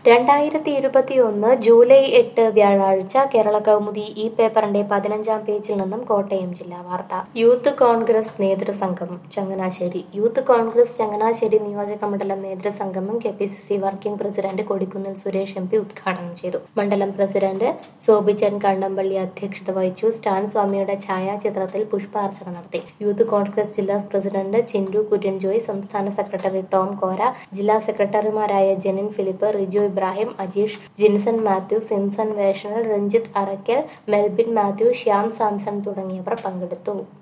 രണ്ടായിരത്തി ഇരുപത്തിയൊന്ന് ജൂലൈ എട്ട് വ്യാഴാഴ്ച കേരള കൗമുദി ഈ പേപ്പറിന്റെ പതിനഞ്ചാം പേജിൽ നിന്നും കോട്ടയം ജില്ലാ വാർത്ത യൂത്ത് കോൺഗ്രസ് നേതൃസംഘം ചങ്ങനാശ്ശേരി യൂത്ത് കോൺഗ്രസ് ചങ്ങനാശ്ശേരി നിയോജക മണ്ഡലം നേതൃസംഗമം K P C C working president Kodikunnil Suresh M P ഉദ്ഘാടനം ചെയ്തു മണ്ഡലം പ്രസിഡന്റ് സോബിച്ചൻ കണ്ണമ്പള്ളി അധ്യക്ഷത വഹിച്ചു സ്റ്റാൻ സ്വാമിയുടെ ഛായാചിത്രത്തിൽ പുഷ്പാർച്ചന നടത്തി യൂത്ത് കോൺഗ്രസ് ജില്ലാ പ്രസിഡന്റ് ചിൻഡു കുര്യൻ ജോയ് സംസ്ഥാന സെക്രട്ടറി ടോം കോര ജില്ലാ സെക്രട്ടറിമാരായ Jenin Philip Riju Ibrahim Ajeesh Jinson Mathew Simson വേഷണൽ രഞ്ജിത്ത് അറക്കൽ മെൽബിൻ മാത്യു ശ്യാം സാംസൺ തുടങ്ങിയവർ പങ്കെടുത്തു